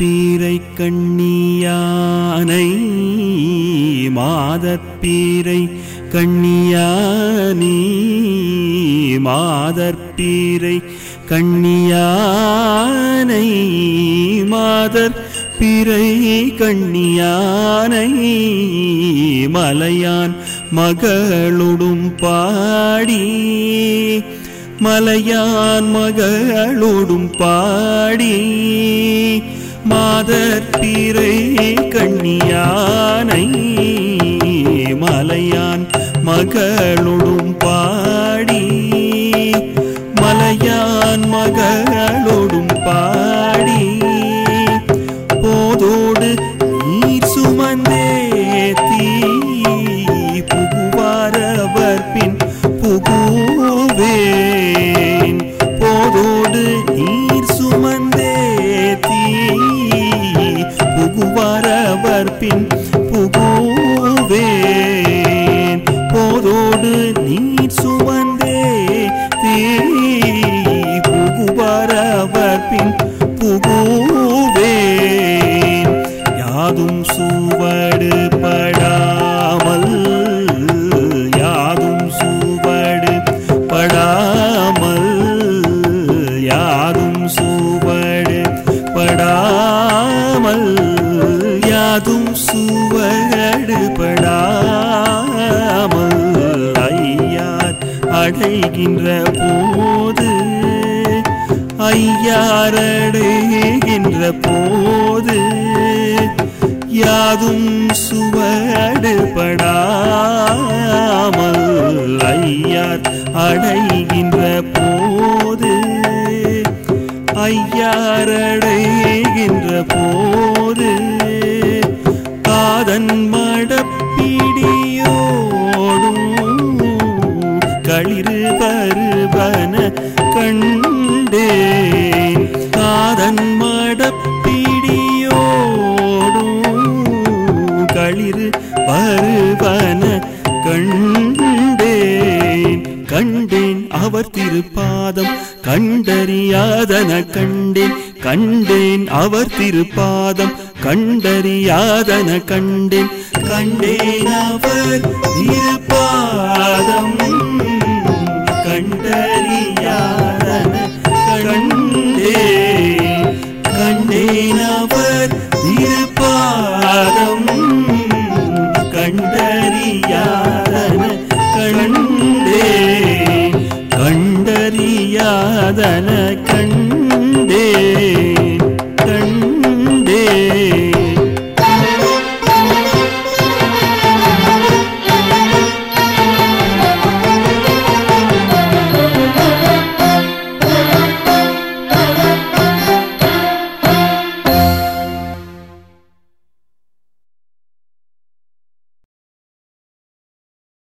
மாதற்பீரை கண்ணியானை மாதற்பீரை கண்ணியானி மாதற்பீரை கண்ணியானை மாதர் பிறை கண்ணியானை மலையான் மகளொடும் பாடி மலையான் மகளோடும் பாடி மாதர் பிறை கண்ணியானை மலையான் மகளோடும் பாடி மலையான் மகளோடும் பாடி போதோடு நீர் சுமந்தேத்தி புகுவாரவர் பின் புகுவேன் போதோடு நீர் சுமந்தேத்தி புகுவாரவர் பின் புகுவேன் போதோடு நீர் சுமந்தே தீ புகுவாரவர் பின் புகுவேன் யாதும் சுவடு படாமல் யாதும் சுவடு படாமல் யாதும் சுவடு படாமல் யாதும் சுவடு படாமல் ஐயார் அடைகின்ற போது ஐயாரடைகின்ற போது யாதும் சுவடு படாமல் ஐயார் அடைகின்ற போது ஐயாரடைகின்ற போது காதன் மடப்பிடியோடும் களிறு வருவன கண்டேன் காதன் மடப்பிடியோடும் களிறு வருவன கண்டேன் கண்டேன் அவர் திருப்பாதம் கண்டறியாதன கண்டேன் கண்டேன் அவர் திருப்பாதம் கண்டறியாதன கண்டேன் கண்டேன் அவர் திருப்பாதம் கண்டறியாதன கண்டேன் கண்டேன் அவர் திருப்பாதம் கண்டறியாதன கண்டேன் கண்டறியாதன